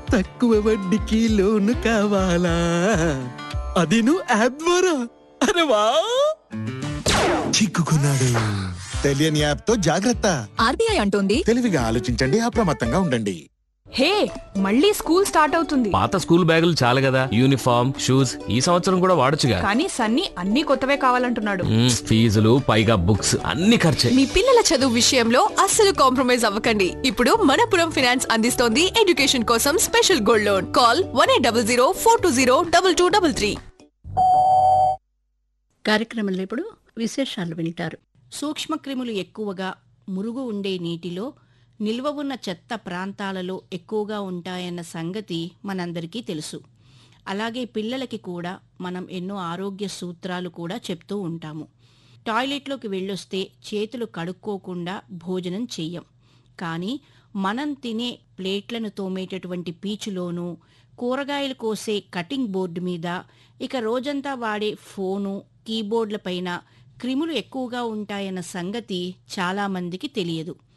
తక్కువ వడ్డీకి లోను కావాలా అది నువ్వు యాప్ ద్వారా అరే వా చిక్కుకున్నాడు తెలియని యాప్ తో జాగ్రత్త ఆర్బీఐ అంటోంది తెలివిగా ఆలోచించండి అప్రమత్తంగా ఉండండి హే మళ్ళీ స్కూల్ స్టార్ట్ అవుతుంది పాత స్కూల్ బ్యాగులు చాలు కదా యూనిఫామ్ షూస్ ఈ సంవత్సరం కూడా వాడొచ్చుగా కానీ సన్నీ అన్ని కొత్తవే కావాలంటున్నాడు మ్మ్, ఫీజులు పైగా బుక్స్ అన్ని ఖర్చే మీ పిల్లల చదువు విషయంలో అస్సలు కాంప్రమైజ్ అవ్వకండి ఇప్పుడు మనపురం ఫినాన్స్ అందిస్తోంది ఎడ్యుకేషన్ కోసం special gold loan call one eight double zero four two zero double two double three కార్యక్రమంలో ఇప్పుడు విశేషాలు వింటారు సూక్ష్మక్రిములు ఎక్కువగా మురుగు ఉండే నీటిలో నిల్వ ఉన్న చెత్త ప్రాంతాలలో ఎక్కువగా ఉంటాయన్న సంగతి మనందరికీ తెలుసు అలాగే పిల్లలకి కూడా మనం ఎన్నో ఆరోగ్య సూత్రాలు కూడా చెప్తూ ఉంటాము టాయిలెట్లోకి వెళ్ళొస్తే చేతులు కడుక్కోకుండా భోజనం చెయ్యం కానీ మనం తినే ప్లేట్లను తోమేటటువంటి పీచులోనూ కూరగాయలు కోసే కటింగ్ బోర్డు మీద ఇక రోజంతా వాడే ఫోను కీబోర్డులపైన క్రిములు ఎక్కువగా ఉంటాయన్న సంగతి చాలామందికి తెలియదు